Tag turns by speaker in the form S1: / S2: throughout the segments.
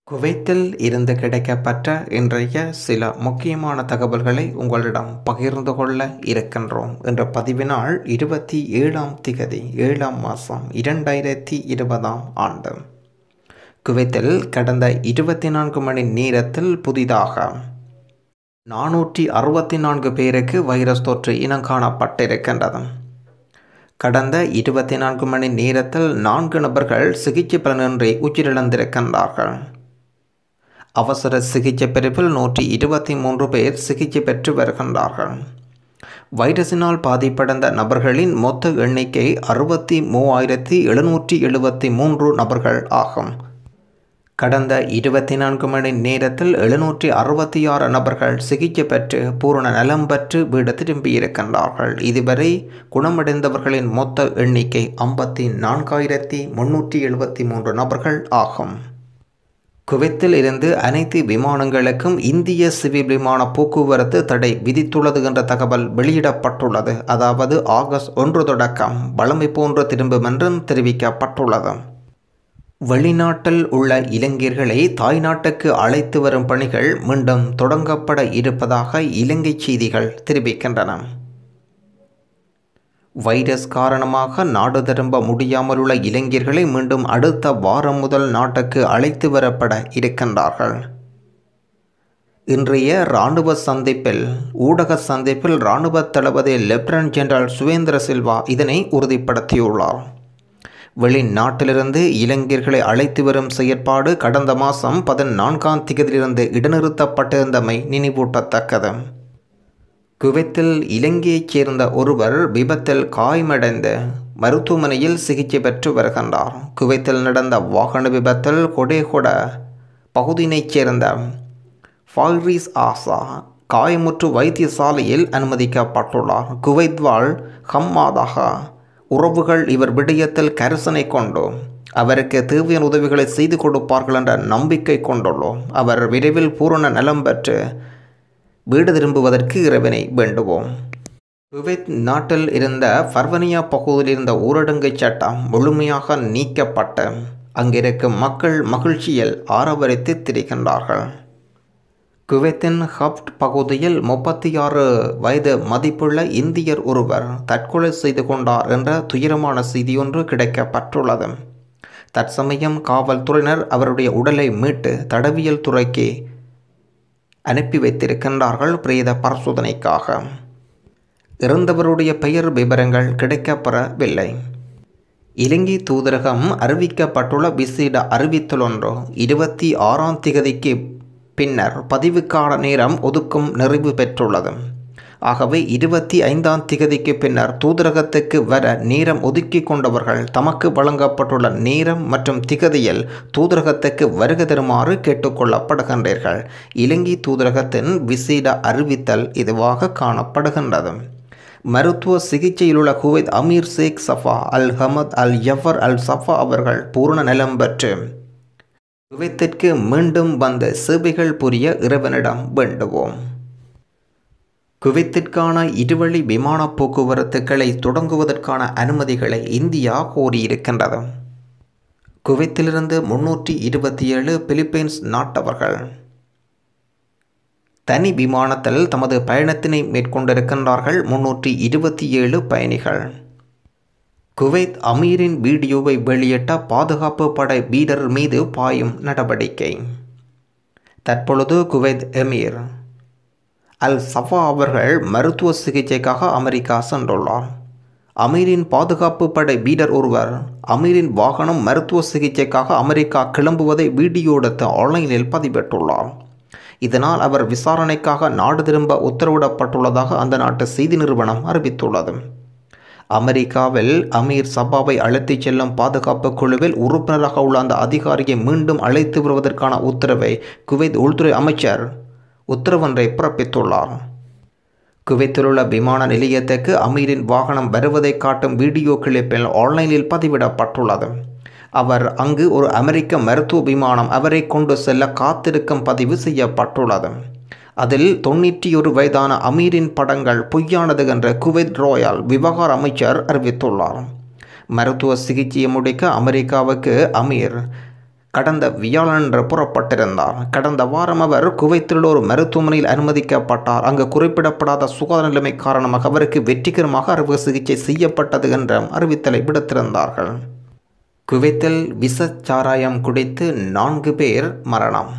S1: குவைத்தில் இருந்து கிடைக்கப்பெற்ற இன்றைய சில முக்கியமான தகவல்களை உங்களிடம் பகிர்ந்து கொள்ள இருக்கின்றோம் என்ற பதிவினால் இருபத்தி ஏழாம் திகதி ஏழாம் மாதம் இரண்டாயிரத்தி இருபதாம் ஆண்டு குவைத்தில் கடந்த இருபத்தி நான்கு மணி நேரத்தில் புதிதாக நானூற்றி அறுபத்தி நான்கு பேருக்கு வைரஸ் தொற்று இனம் காணப்பட்டிருக்கின்றது கடந்த இருபத்தி நான்கு மணி நேரத்தில் நான்கு நபர்கள் சிகிச்சை பலனின்றி உயிரிழந்திருக்கின்றார்கள் அவசர சிகிச்சை பிரிவில் நூற்றி இருபத்தி மூன்று பேர் சிகிச்சை பெற்று வருகின்றார்கள் வைரஸினால் பாதிப்படைந்த நபர்களின் மொத்த எண்ணிக்கை அறுபத்தி மூவாயிரத்தி எழுநூற்றி எழுபத்தி மூன்று நபர்கள் ஆகும் கடந்த இருபத்தி நான்கு மணி நேரத்தில் எழுநூற்றி அறுபத்தி ஆறு நபர்கள் சிகிச்சை பெற்று பூரண நலம் பெற்று வீடு திரும்பியிருக்கின்றார்கள் இதுவரை குணமடைந்தவர்களின் மொத்த எண்ணிக்கை ஐம்பத்தி நான்காயிரத்தி முன்னூற்றி எழுபத்தி மூன்று நபர்கள் ஆகும் குவைத்தில் இருந்து அனைத்து விமானங்களுக்கும் இந்திய சிவில் விமான போக்குவரத்து தடை விதித்துள்ளது என்ற தகவல் வெளியிடப்பட்டுள்ளது அதாவது ஆகஸ்ட் ஒன்று தொடக்கம் வளமை போன்று திரும்பும் என்றும் தெரிவிக்கப்பட்டுள்ளது வெளிநாட்டில் உள்ள இளைஞர்களை தாய்நாட்டுக்கு அழைத்து வரும் பணிகள் மீண்டும் தொடங்கப்பட இருப்பதாக இலங்கை செய்திகள் தெரிவிக்கின்றன வைரஸ் காரணமாக நாடு திரும்ப முடியாமல் உள்ள இளைஞர்களை மீண்டும் அடுத்த வாரம் முதல் நாட்டுக்கு அழைத்து வரப்பட இருக்கின்றார்கள் இன்றைய இராணுவ சந்திப்பில் ஊடக சந்திப்பில் இராணுவ தளபதி லெப்டினன்ட் ஜெனரல் சுவேந்திர சில்வா இதனை உறுதிப்படுத்தியுள்ளார் வெளிநாட்டிலிருந்து இளைஞர்களை அழைத்து வரும் செயற்பாடு கடந்த மாதம் பதினான்காம் திகதியிலிருந்து இடைநிறுத்தப்பட்டிருந்தமை நினைவூட்டத்தக்கது குவைத்தில் இலங்கையைச் சேர்ந்த ஒருவர் விபத்தில் காயமடைந்து மருத்துவமனையில் சிகிச்சை பெற்று வருகின்றார் குவைத்தில் நடந்த வாகன விபத்தில் கொடேகொட பகுதியினைச் சேர்ந்த ஃபாரிஸ் ஆசா காயமுற்று வைத்தியசாலையில் அனுமதிக்கப்பட்டுள்ளார் குவைத் வாழ் ஹம்மாதாக உறவுகள் இவர் விடயத்தில் கரிசனை கொண்டு அவருக்கு தேவையான உதவிகளை செய்து கொடுப்பார்கள் என்ற நம்பிக்கை கொண்டுள்ளோம் அவர் விரைவில் பூரண நலம் பெற்று வீடு திரும்புவதற்கு இறைவனை வேண்டுவோம் குவைத் நாட்டில் இருந்த ஃபர்வனியா பகுதியில் இருந்த ஊரடங்கு சட்டம் முழுமையாக நீக்கப்பட்டு அங்கிருக்கும் மக்கள் மகிழ்ச்சியில் ஆரவரித்து திரிகின்றார்கள் குவைத்தின் ஹப்ட் பகுதியில் முப்பத்தி ஆறு வயது மதிப்புள்ள இந்தியர் ஒருவர் தற்கொலை செய்து கொண்டார் என்ற துயரமான செய்தியொன்று கிடைக்கப்பட்டுள்ளது தற்சமயம் காவல்துறையினர் அவருடைய உடலை மீட்டு தடவியல் துறைக்கு அனுப்பி வைத்திருக்கின்றார்கள் பிரேத பரிசோதனைக்காக இறந்தவருடைய பெயர் விவரங்கள் கிடைக்கப்பெறவில்லை இலங்கை தூதரகம் அறிவிக்கப்பட்டுள்ள விசேட அறிவித்தல் ஒன்று இருபத்தி ஆறாம் திகதிக்கு பின்னர் பதிவுக்கான நேரம் ஒதுக்கும் நிறைவு பெற்றுள்ளது ஆகவே இருபத்தி ஐந்தாம் திகதிக்கு பின்னர் தூதரகத்துக்கு வர நேரம் ஒதுக்கி கொண்டவர்கள் தமக்கு வழங்கப்பட்டுள்ள நேரம் மற்றும் திகதியில் தூதரகத்துக்கு வருகை தருமாறு கேட்டுக்கொள்ளப்படுகின்றீர்கள் இலங்கை தூதரகத்தின் விசேட அறிவித்தல் இதுவாக காணப்படுகின்றது மருத்துவ சிகிச்சையிலுள்ள குவைத் அமீர் Sheikh Sabah Al Ahmad Al Jaber Al Sabah அவர்கள் பூர்ண நலம் பெற்று குவைத்திற்கு மீண்டும் வந்து சேவைகள் புரிய இறைவனிடம் வேண்டுவோம் குவைத்திற்கான இருவழி விமான போக்குவரத்துக்களை தொடங்குவதற்கான அனுமதிகளை இந்தியா கோரியிருக்கின்றது குவைத்திலிருந்து முன்னூற்றி இருபத்தி ஏழு பிலிப்பைன்ஸ் நாட்டவர்கள் தனி விமானத்தில் தமது பயணத்தினை மேற்கொண்டிருக்கின்றார்கள் முன்னூற்றி இருபத்தி ஏழு பயணிகள் குவைத் அமீரின் வீடியோவை வெளியிட்ட பாதுகாப்பு படை வீரர் மீது பாயும் நடவடிக்கை தற்பொழுது குவைத் எமீர் அல் சஃபா அவர்கள் மருத்துவ சிகிச்சைக்காக அமெரிக்கா சென்றுள்ளார் அமீரின் பாதுகாப்பு படை வீரர் ஒருவர் அமீரின் வாகனம் மருத்துவ சிகிச்சைக்காக அமெரிக்கா கிளம்புவதை வீடியோ எடுத்து ஆன்லைனில் பதிவிட்டுள்ளார் இதனால் அவர் விசாரணைக்காக நாடு திரும்ப உத்தரவிடப்பட்டுள்ளதாக அந்த நாட்டு செய்தி நிறுவனம் அறிவித்துள்ளது அமெரிக்காவில் அமீர் சபாவை அழைத்துச் செல்லும் பாதுகாப்பு குழுவில் உறுப்பினராக உள்ள அந்த அதிகாரியை மீண்டும் அழைத்து வருவதற்கான உத்தரவை குவைத் உள்துறை அமைச்சர் உத்தரவொன்றை பிறப்பித்துள்ளார் குவைத்திலுள்ள விமான நிலையத்துக்கு அமீரின் வாகனம் வருவதை காட்டும் வீடியோ கிளிப்பில் ஆன்லைனில் பதிவிடப்பட்டுள்ளது அவர் அங்கு ஒரு அமெரிக்க மருத்துவ விமானம் அவரை கொண்டு செல்ல காத்திருக்கும் பதிவு செய்யப்பட்டுள்ளது அதில் தொண்ணூற்றி ஒரு வயதான அமீரின் படங்கள் பொய்யானது என்ற குவைத் ராயல் விவகார அமைச்சர் அறிவித்துள்ளார் மருத்துவ சிகிச்சையை முடிக்க அமெரிக்காவுக்கு அமீர் கடந்த வியாழன்று புறப்பட்டிருந்தார் கடந்த வாரம் அவர் குவைத்தில் ஒரு மருத்துவமனையில் அனுமதிக்கப்பட்டார் அங்கு குறிப்பிடப்படாத சுகாதார நிலைமை காரணமாக அவருக்கு வெற்றிகரமாக அறுவை சிகிச்சை செய்யப்பட்டது என்ற அறிவித்தலை விடுத்திருந்தார்கள் குவைத்தில் விஷச்சாராயம் குடித்து நான்கு பேர் மரணம்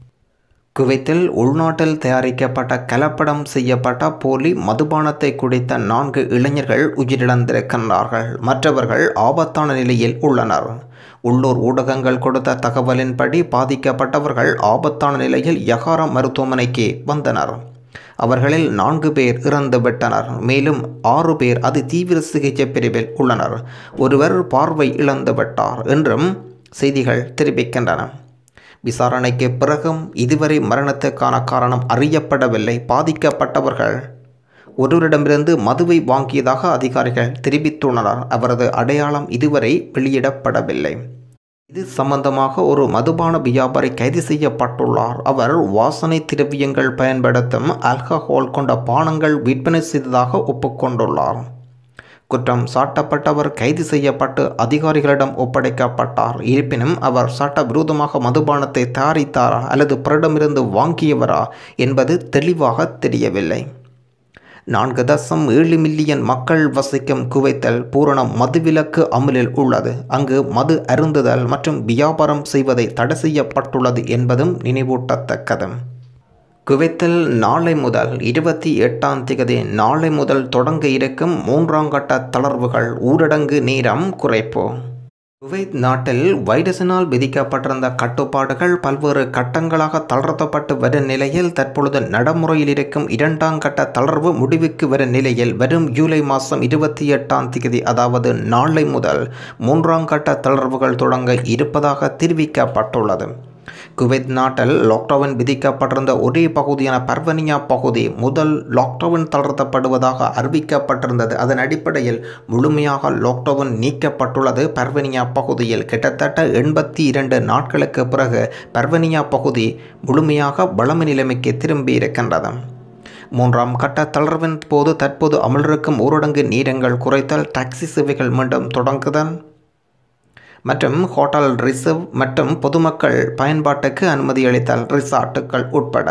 S1: குவைத்தில் உள்நாட்டில் தயாரிக்கப்பட்ட கலப்படம் செய்யப்பட்ட போலி மதுபானத்தை குடித்த நான்கு இளைஞர்கள் உயிரிழந்திருக்கின்றார்கள் மற்றவர்கள் ஆபத்தான நிலையில் உள்ளனர் உள்ளூர் ஊடகங்கள் கொடுத்த தகவலின்படி பாதிக்கப்பட்டவர்கள் ஆபத்தான நிலையில் யகாரா மருத்துவமனைக்கு வந்தனர் அவர்களில் நான்கு பேர் இறந்துவிட்டனர் மேலும் ஆறு பேர் அதி தீவிர சிகிச்சை பிரிவில் உள்ளனர் ஒருவர் பார்வை இழந்துவிட்டார் என்றும் செய்திகள் தெரிவிக்கின்றன விசாரணைக்கு பிறகும் இதுவரை மரணத்துக்கான காரணம் அறியப்படவில்லை பாதிக்கப்பட்டவர்கள் ஒருவரிடமிருந்து மதுவை வாங்கியதாக அதிகாரிகள் தெரிவித்துள்ளனர் அவரது அடையாளம் இதுவரை வெளியிடப்படவில்லை இது சம்பந்தமாக ஒரு மதுபான வியாபாரி கைது செய்யப்பட்டுள்ளார் அவர் வாசனை திரவியங்கள் பயன்படுத்தும் ஆல்கஹால் கொண்ட பானங்கள் விற்பனை செய்ததாக ஒப்புக்கொண்டுள்ளார் குற்றம் சாட்டப்பட்டவர் கைது செய்யப்பட்டு அதிகாரிகளிடம் ஒப்படைக்கப்பட்டார் இருப்பினும் அவர் சட்டவிரோதமாக மதுபானத்தை தயாரித்தாரா அல்லது பிறரிடமிருந்து வாங்கியவரா என்பது தெளிவாக தெரியவில்லை நான்கு தசம் ஏழு மில்லியன் மக்கள் வசிக்கும் குவைத்தல் பூரண மதுவிலக்கு அமலில் உள்ளது அங்கு மது அருந்துதல் மற்றும் வியாபாரம் செய்வதை தடை செய்யப்பட்டுள்ளது என்பதும் நினைவூட்டத்தக்கது குவைத்தில் நாளை முதல் இருபத்தி எட்டாம் திகதி நாளை முதல் தொடங்க இருக்கும் மூன்றாம் கட்ட தளர்வுகள் ஊரடங்கு நேரம் குறைப்பு குவைத் நாட்டில் வைரஸினால் விதிக்கப்பட்டிருந்த கட்டுப்பாடுகள் பல்வேறு கட்டங்களாக தளர்த்தப்பட்டு வரும் நிலையில் தற்பொழுது நடைமுறையில் இருக்கும் இரண்டாம் கட்ட தளர்வு முடிவுக்கு வரும் நிலையில் வரும் ஜூலை மாதம் இருபத்தி எட்டாம் தேதி அதாவது நாளை முதல் மூன்றாம் கட்ட தளர்வுகள் தொடங்க இருப்பதாக தெரிவிக்கப்பட்டுள்ளது குவைத் நாட்டில் லாக்டவுன் விதிக்கப்பட்டிருந்த ஒரே பகுதியான பர்வனியா பகுதி முதல் லாக்டவுன் தளர்த்தப்படுவதாக அறிவிக்கப்பட்டிருந்தது அதன் அடிப்படையில் முழுமையாக லாக்டவுன் நீக்கப்பட்டுள்ளது பர்வனியா பகுதியில் கிட்டத்தட்ட எண்பத்தி இரண்டு நாட்களுக்கு பிறகு பர்வனியா பகுதி முழுமையாக வளமை நிலைமைக்கு திரும்பி இருக்கின்றது மூன்றாம் கட்ட தளர்வின் போது தற்போது அமலிருக்கும் ஊரடங்கு நீரங்கள் குறைத்தல் டாக்ஸி சேவைகள் மீண்டும் தொடங்குதல் மற்றும் ஹோட்டல் ரிசர்வ் மற்றும் பொதுமக்கள் பயன்பாட்டுக்கு அனுமதி அளித்தல் ரிசார்ட்டுகள் உட்பட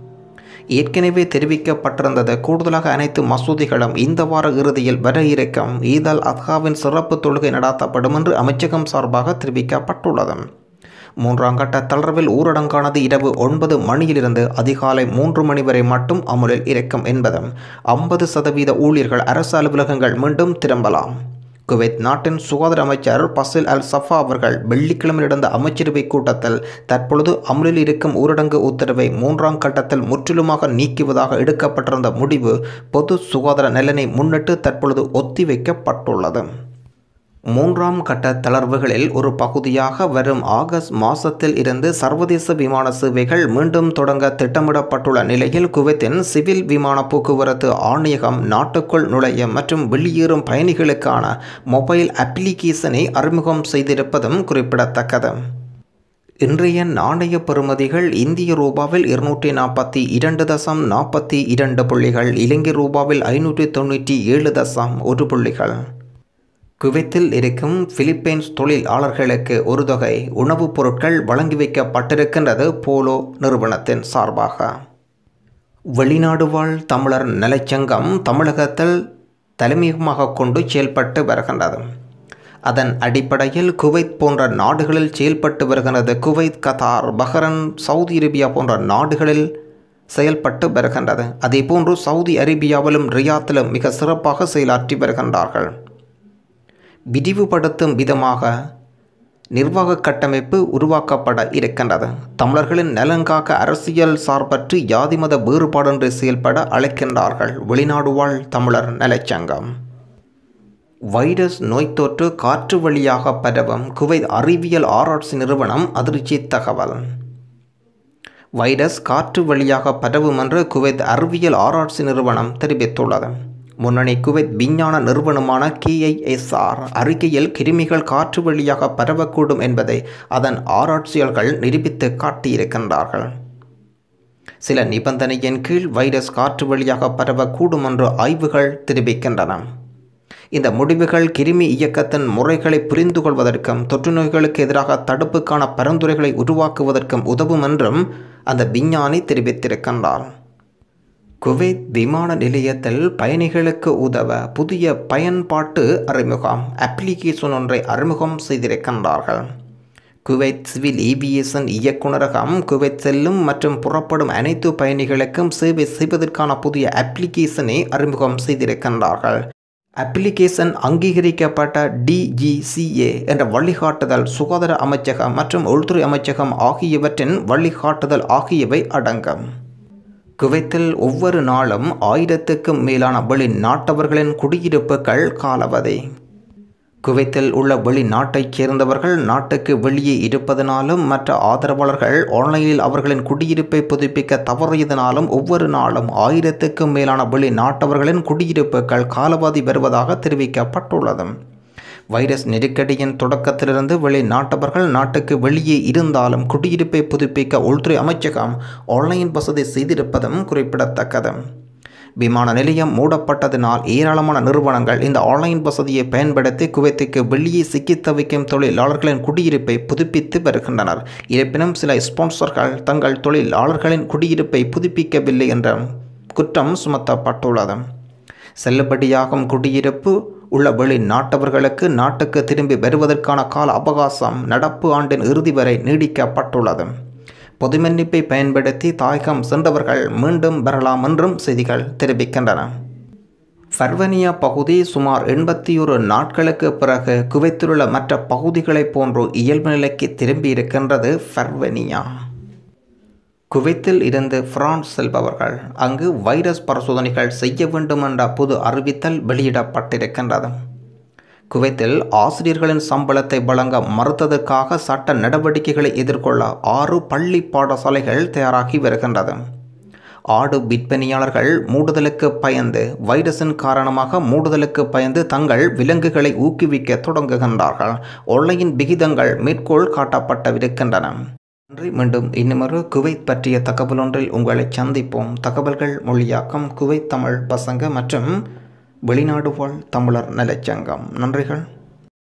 S1: ஏற்கனவே தெரிவிக்கப்பட்டிருந்தது கூடுதலாக அனைத்து மசூதிகளும் இந்த வார இறுதியில் வர இருக்கும் ஈதல் அத்ஹாவின் சிறப்பு தொழுகை நடாத்தப்படும் என்று அமைச்சகம் சார்பாக தெரிவிக்கப்பட்டுள்ளது மூன்றாம் கட்ட தளர்வில் ஊரடங்கானது இரவு ஒன்பது மணியிலிருந்து அதிகாலை மூன்று மணி வரை மட்டும் அமுலில் இருக்கும் என்பதும் ஐம்பது சதவீத ஊழியர்கள் அரசு அலுவலகங்கள் மீண்டும் திரும்பலாம் குவைத் நாட்டின் சுகாதார அமைச்சர் பசில் அல் சஃபா அவர்கள் வெள்ளிக்கிழமை நடந்த அமைச்சரவை கூட்டத்தில் தற்பொழுது அமலில் இருக்கும் ஊரடங்கு உத்தரவை மூன்றாம் கட்டத்தில் முற்றிலுமாக நீக்குவதாக எடுக்கப்பட்டிருந்த முடிவு பொது சுகாதார நலனை முன்னிட்டு தற்பொழுது ஒத்திவைக்கப்பட்டுள்ளது மூன்றாம் கட்ட தளர்வுகளில் ஒரு பகுதியாக வரும் ஆகஸ்ட் மாதத்தில் இருந்து சர்வதேச விமான சேவைகள் மீண்டும் தொடங்க திட்டமிடப்பட்டுள்ள நிலையில் குவைத்தின் சிவில் விமான போக்குவரத்து ஆணையகம் நாட்டுக்குள் நுழைய மற்றும் வெளியேறும் பயணிகளுக்கான மொபைல் அப்ளிகேஷனை அறிமுகம் செய்திருப்பதும் குறிப்பிடத்தக்கது இன்றைய நாணய பெறுமதிகள் இந்திய ரூபாவில் இருநூற்றி நாற்பத்தி இரண்டு தசம் நாற்பத்தி இரண்டு புள்ளிகள் இலங்கை ரூபாவில் ஐநூற்றி தொண்ணூற்றி ஏழு தசம் ஒரு புள்ளிகள் குவைத்தில் இருக்கும் பிலிப்பைன்ஸ் தொழிலாளர்களுக்கு ஒரு தொகை உணவுப் பொருட்கள் வழங்கி வைக்கப்பட்டிருக்கின்றது போலோ நிறுவனத்தின் சார்பாக வெளிநாடு வாழ் தமிழர் நலச்சங்கம் தமிழகத்தில் தலைமையகமாக கொண்டு செயல்பட்டு வருகின்றது அதன் அடிப்படையில் குவைத் போன்ற நாடுகளில் செயல்பட்டு வருகின்றது Kuwait Qatar Bahrain Saudi Arabia போன்ற நாடுகளில் செயல்பட்டு வருகின்றது அதேபோன்று சவுதி அரேபியாவிலும் ரியாத்திலும் மிக சிறப்பாக செயலாற்றி வருகின்றார்கள் விரிவுபடுத்தும் விதமாக நிர்வாக கட்டமைப்பு உருவாக்கப்பட இருக்கின்றது தமிழர்களின் நலங்காக்க அரசியல் சார்பற்று யாதி மத வேறுபாடொன்று செயல்பட அழைக்கின்றார்கள் வெளிநாடு வாழ் தமிழர் நலச்சங்கம் வைரஸ் நோய் தொற்று காற்று வழியாக பரவும் குவைத் அறிவியல் ஆராய்ச்சி நிறுவனம் அதிர்ச்சி தகவல் வைரஸ் காற்று வழியாக பரவும் என்று குவைத் அறிவியல் ஆராய்ச்சி நிறுவனம் தெரிவித்துள்ளது முன்னணி குவைத் விஞ்ஞான நிறுவனமான கேஐஎஸ்ஆர் அறிக்கையில் கிருமிகள் காற்று வழியாக பரவக்கூடும் என்பதை அதன் ஆராய்ச்சியாளர்கள் நிரூபித்து காட்டியிருக்கின்றார்கள் சில நிபந்தனையின் கீழ் வைரஸ் காற்று வழியாக பரவக்கூடும் என்று ஆய்வுகள் தெரிவிக்கின்றன இந்த முடிவுகள் கிருமி இயக்கத்தின் முறைகளை புரிந்து கொள்வதற்கும் தொற்று நோய்களுக்கு எதிராக தடுப்புக்கான பரிந்துரைகளை உருவாக்குவதற்கும் உதவும் என்றும் அந்த விஞ்ஞானி தெரிவித்திருக்கின்றார் குவைத் விமான நிலையத்தில் பயணிகளுக்கு உதவ புதிய பயன்பாட்டு அறிமுகம் அப்ளிகேஷன் ஒன்றை அறிமுகம் செய்திருக்கின்றார்கள் குவைத் சிவில் ஏவியேஷன் இயக்குநரகம் குவைத் செல்லும் மற்றும் புறப்படும் அனைத்து பயணிகளுக்கும் சேவை செய்வதற்கான புதிய அப்ளிகேஷனை அறிமுகம் செய்திருக்கின்றார்கள் அப்ளிகேஷன் அங்கீகரிக்கப்பட்ட டிஜிசிஏ என்ற வழிகாட்டுதல் சுகாதார அமைச்சகம் மற்றும் உள்துறை அமைச்சகம் ஆகியவற்றின் வழிகாட்டுதல் ஆகியவை அடங்கும் குவைத்தில் ஒவ்வொரு நாளும் ஆயிரத்துக்கும் மேலான வெளிநாட்டவர்களின் குடியிருப்புகள் காலவதி குவைத்தில் உள்ள வெளிநாட்டைச் சேர்ந்தவர்கள் நாட்டுக்கு வெளியே இருப்பதனாலும் மற்ற ஆதரவாளர்கள் ஆன்லைனில் அவர்களின் குடியிருப்பை புதுப்பிக்க தவறியதனாலும் ஒவ்வொரு நாளும் ஆயிரத்துக்கும் மேலான வெளிநாட்டவர்களின் குடியிருப்புகள் காலவாதி வருவதாக தெரிவிக்கப்பட்டுள்ளது வைரஸ் நெருக்கடியின் தொடக்கத்திலிருந்து வெளிநாட்டவர்கள் நாட்டுக்கு வெளியே இருந்தாலும் குடியிருப்பை புதுப்பிக்க உள்துறை அமைச்சகம் ஆன்லைன் வசதி செய்திருப்பதும் குறிப்பிடத்தக்கது விமான நிலையம் மூடப்பட்டதினால் ஏராளமான நிறுவனங்கள் இந்த ஆன்லைன் வசதியை பயன்படுத்தி குவைத்துக்கு வெளியே சிக்கித் தவிக்கும் தொழிலாளர்களின் குடியிருப்பை புதுப்பித்து வருகின்றனர் இருப்பினும் சில ஸ்பான்சர்கள் தங்கள் தொழிலாளர்களின் குடியிருப்பை புதுப்பிக்கவில்லை என்ற குற்றம் சுமத்தப்பட்டுள்ளது செல்லுபடியாகும் குடியிருப்பு உள்ள வெளிநாட்டவர்களுக்கு நாட்டுக்கு திரும்பி வருவதற்கான கால அவகாசம் நடப்பு ஆண்டின் இறுதி வரை நீடிக்கப்பட்டுள்ளது பொது மன்னிப்பை பயன்படுத்தி தாயகம் சென்றவர்கள் மீண்டும் வரலாம் என்றும் செய்திகள் தெரிவிக்கின்றன ஃபர்வனியா பகுதி சுமார் எண்பத்தி ஒரு நாட்களுக்கு பிறகு குவைத்திலுள்ள மற்ற பகுதிகளைப் போன்று இயல்பு நிலைக்கு திரும்பியிருக்கின்றது ஃபர்வனியா குவைத்தில் இருந்து பிரான்ஸ் செல்பவர்கள் அங்கு வைரஸ் பரிசோதனைகள் செய்ய வேண்டும் என்ற புது அறிவித்தல் வெளியிடப்பட்டிருக்கின்றது குவைத்தில் ஆசிரியர்களின் சம்பளத்தை வழங்க மறுத்ததற்காக சட்ட நடவடிக்கைகளை எதிர்கொள்ள ஆறு பள்ளி பாடசாலைகள் தயாராகி வருகின்றது ஆடு விற்பனையாளர்கள் மூடுதலுக்கு பயந்து வைரஸின் காரணமாக மூடுதலுக்கு பயந்து தங்கள் விலங்குகளை ஊக்குவிக்க தொடங்குகின்றார்கள் ஒல்லையின் விகிதங்கள் மேற்கோள் காட்டப்பட்டவிருக்கின்றன நன்றி மீண்டும் இன்னுமொரு குவைத் பற்றிய தகவல் ஒன்றில் உங்களை சந்திப்போம் தகவல்கள் மொழியாக்கம் குவைத் தமிழ் பசங்க மற்றும் வெளிநாடு வாழ் தமிழர் நலச்சங்கம் நன்றிகள்